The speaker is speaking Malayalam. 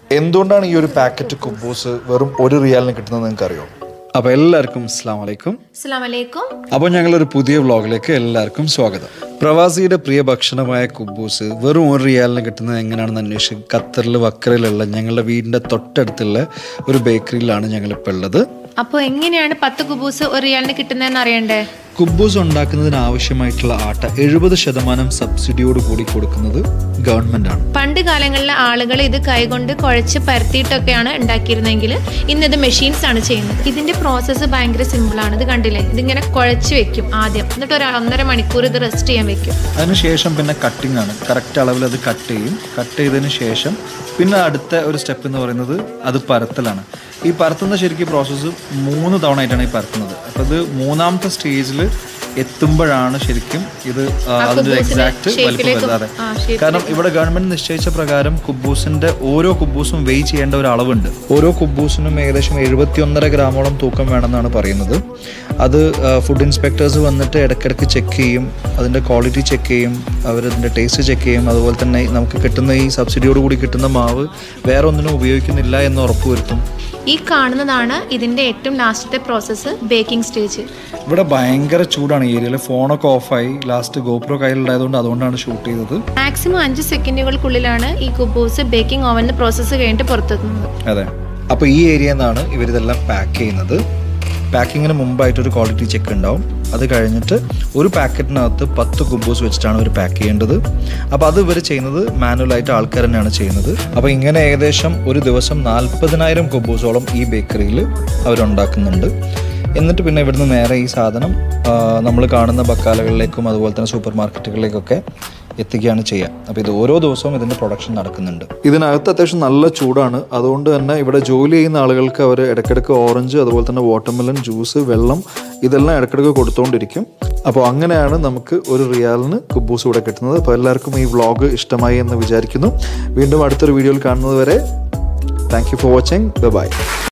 എന്തുകൊണ്ടാണ് ഈ ഒരു പാക്കറ്റ് കുബൂസ് വെറും ഒരു റിയാലിന് കിട്ടുന്നത് നിങ്ങൾക്ക് അറിയോ അപ്പോൾ എല്ലാവർക്കും അസ്സാം വലൈക്കും അസ്സാം വലൈക്കും അപ്പോൾ ഞങ്ങളൊരു പുതിയ വ്ളോഗിലേക്ക് എല്ലാവർക്കും സ്വാഗതം പ്രവാസിയുടെ പ്രിയ ഭക്ഷണമായ കുബൂസ് വെറും ഒരു റിയാലിന് കിട്ടുന്നത് എങ്ങനെയാണെന്ന് അന്വേഷിച്ച് ഖത്തറിൽ വക്കറിലുള്ള ഞങ്ങളുടെ വീടിൻ്റെ തൊട്ടടുത്തുള്ള ഒരു ബേക്കറിയിലാണ് ഞങ്ങളിപ്പോൾ ഉള്ളത് അപ്പോൾ എങ്ങനെയാണ് പത്ത് കുബൂസ് ഒരു റിയാലിന് കിട്ടുന്നതെന്ന് അറിയണ്ടേ കുബൂസ് ഉണ്ടാക്കുന്നതിന് ആവശ്യമായിട്ടുള്ള ആട്ട എഴുപത് ശതമാനം സബ്സിഡിയോട് കൂടി കൊടുക്കുന്നത് ഗവൺമെൻറ് ആണ് പണ്ട് കാലങ്ങളിലെ ആളുകൾ ഇത് കൈകൊണ്ട് കുഴച്ച് പരത്തിയിട്ടൊക്കെയാണ് ഉണ്ടാക്കിയിരുന്നെങ്കിൽ ഇന്നിത് മെഷീൻസ് ആണ് ചെയ്യുന്നത് ഇതിന്റെ പ്രോസസ്സ് ഭയങ്കര സിമ്പിൾ ആണ് ഇത് കണ്ടില്ലേ ഇതിങ്ങനെ കുഴച്ച് വെക്കും ആദ്യം എന്നിട്ട് ഒരു ഒന്നര മണിക്കൂർ ഇത് റെസ്റ്റ് ചെയ്യാൻ വെക്കും അതിനുശേഷം പിന്നെ കട്ടിംഗ് ആണ് കറക്റ്റ് അളവിൽ അത് കട്ട് ചെയ്യും കട്ട് ചെയ്തതിന് ശേഷം പിന്നെ അടുത്ത ഒരു സ്റ്റെപ്പ് എന്ന് പറയുന്നത് അത് പരത്തലാണ് ഈ പരത്തുന്ന ശരിക്കും പ്രോസസ്സ് മൂന്ന് തവണ ആയിട്ടാണ് ഈ പരത്തുന്നത് അപ്പോൾ ഇത് മൂന്നാമത്തെ സ്റ്റേജിൽ എത്തുമ്പോഴാണ് ശരിക്കും ഇത് ആ, അതിന്റെ എക്സാക്ട് വലിപ്പം വരുന്നത് അതെ ആ shape കാരണം ഇവിടെ ഗവൺമെന്റ് നിശ്ചയിച്ച പ്രകാരം കുബൂസിന്റെ ഓരോ കുബൂസും വെയ് ചെയ്യേണ്ട ഒരു അളവുണ്ട് ഓരോ കുബൂസിനും ഏകദേശം എഴുപത്തി ഒന്നര ഗ്രാമോളം തൂക്കം വേണമെന്നാണ് പറയുന്നത് അത് ഫുഡ് ഇൻസ്പെക്ടേഴ്സ് വന്നിട്ട് ഇടയ്ക്കിടയ്ക്ക് ചെക്ക് ചെയ്യും അതിൻ്റെ ക്വാളിറ്റി ചെക്ക് ചെയ്യും അവരതിൻ്റെ ടേസ്റ്റ് ചെക്ക് ചെയ്യും അതുപോലെ തന്നെ നമുക്ക് കിട്ടുന്ന ഈ സബ്സിഡിയോട് കൂടി കിട്ടുന്ന മാവ് വേറെ ഒന്നിനും ഉപയോഗിക്കുന്നില്ല എന്ന് ഉറപ്പുവരുത്തും ഈ കാണുന്നതാണ് ഇതിന്റെ ഏറ്റവും ലാസ്റ്റത്തെ പ്രോസസ്സ് ബേക്കിംഗ് സ്റ്റേജ് ഇവിടെ ഭയങ്കര ചൂടാണ് ഈ ഏരിയയിൽ ഫോണൊക്കെ ഓഫായി ലാസ്റ്റ് ഗോപ്രോ കയ്യിലുണ്ടായതുകൊണ്ട് അതുകൊണ്ടാണ് ഷൂട്ട് ചെയ്തത് മാക്സിമം അഞ്ച് സെക്കൻഡുകൾക്കുള്ളിലാണ് ഈ കുബൂസ് ബേക്കിംഗ് ഓവനിൽ പ്രോസസ്സ് കഴിഞ്ഞിട്ട് പുറത്തെത്തുന്നത് അതെ അപ്പോൾ ഈ ഏരിയയിൽ നിന്നാണ് ഇവരിതെല്ലാം പാക്ക് ചെയ്യുന്നത് പാക്കിങ്ങിന് മുമ്പായിട്ടൊരു ക്വാളിറ്റി ചെക്ക് ഉണ്ടാവും അത് കഴിഞ്ഞിട്ട് ഒരു പാക്കറ്റിനകത്ത് പത്ത് കുബൂസ് വെച്ചിട്ടാണ് ഇവർ പാക്ക് ചെയ്യേണ്ടത് അപ്പോൾ അത് ഇവർ ചെയ്യുന്നത് മാനുവലായിട്ട് ആൾക്കാർ തന്നെയാണ് ചെയ്യുന്നത് അപ്പോൾ ഇങ്ങനെ ഏകദേശം ഒരു ദിവസം നാൽപ്പതിനായിരം കുബൂസോളം ഈ ബേക്കറിയിൽ അവരുണ്ടാക്കുന്നുണ്ട് എന്നിട്ട് പിന്നെ ഇവിടുന്ന് നേരെ ഈ സാധനം നമ്മൾ കാണുന്ന ബക്കാലകളിലേക്കും അതുപോലെ തന്നെ സൂപ്പർ മാർക്കറ്റുകളിലേക്കൊക്കെ എത്തിക്കുകയാണ് ചെയ്യുക അപ്പോൾ ഇത് ഓരോ ദിവസവും ഇതിൻ്റെ പ്രൊഡക്ഷൻ നടക്കുന്നുണ്ട് ഇതിനകത്ത് അത്യാവശ്യം നല്ല ചൂടാണ് അതുകൊണ്ട് തന്നെ ഇവിടെ ജോലി ചെയ്യുന്ന ആളുകൾക്ക് അവർ ഇടയ്ക്കിടയ്ക്ക് ഓറഞ്ച് അതുപോലെ തന്നെ വാട്ടർമെലൺ ജ്യൂസ് വെള്ളം ഇതെല്ലാം ഇടയ്ക്കിടയ്ക്ക് കൊടുത്തുകൊണ്ടിരിക്കും അപ്പോൾ അങ്ങനെയാണ് നമുക്ക് ഒരു റിയാലിന് കുബൂസ് ഇവിടെ കിട്ടുന്നത് അപ്പോൾ എല്ലാവർക്കും ഈ വ്ളോഗ് ഇഷ്ടമായി എന്ന് വിചാരിക്കുന്നു വീണ്ടും അടുത്തൊരു വീഡിയോയിൽ കാണുന്നത് വരെ thank you for watching by